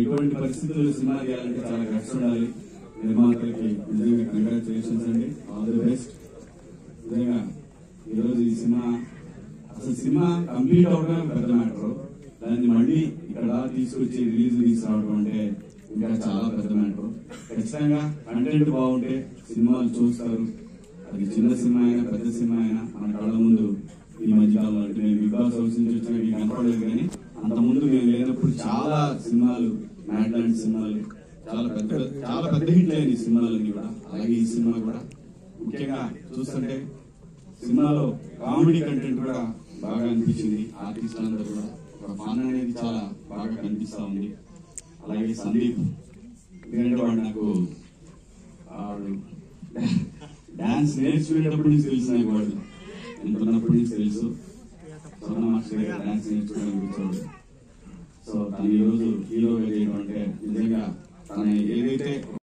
ఇటువంటి పరిస్థితుల్లో సినిమా తీయాలంటే చాలా కష్టం ఉండాలి నిర్మాతలకి నిజంగా కంగ్రాచులేషన్స్ అండి ఆల్ ది బెస్ట్ నిజంగా ఈరోజు ఈ సినిమా అసలు సినిమా కంప్లీట్ అవడం పెద్ద మ్యాటర్ దాన్ని మళ్ళీ ఇక్కడ దాకా తీసుకొచ్చి రిలీజ్ తీసుకురావడం అంటే ఇంకా చాలా పెద్ద మ్యాటర్ ఖచ్చితంగా కంటెంట్ బాగుంటే సినిమాలు చూస్తారు అది చిన్న సినిమా అయినా పెద్ద సినిమా అయినా మన కళ్ళ ముందు ఈ మధ్యకాలంలో అంటే మేము బిగ్ బాస్ హౌస్ నుంచి వచ్చినా మీకు కనపడలేదు కానీ అంత ముందు మేము లేనప్పుడు చాలా సినిమాలు మ్యాడ్ లాంటి సినిమాలు చాలా పెద్ద చాలా పెద్ద హిట్ అయిన ఈ సినిమాలన్నీ కూడా అలాగే ఈ సినిమా కూడా ముఖ్యంగా చూస్తుంటే సినిమాలో కామెడీ కంటెంట్ కూడా బాగా అనిపించింది ఆర్టిస్ట్ అందరూ కూడా ఒక ఫన్ అనేది చాలా బాగా కనిపిస్తా ఉంది అలాగే సందీప్ ఎందుకంటే వాడు నాకు వాడు డాన్స్ నేర్చుకునేటప్పటి నుంచి తెలుసు నాకు వాడు నేను ఉన్నప్పటి నుంచి తెలుసు సోనా మాస్టర్ గారు డాన్స్ నేర్చుకోవడానికి వచ్చాడు సో తను ఈ రోజు హీరోగా చేయడం అంటే నిజంగా తన ఏదైతే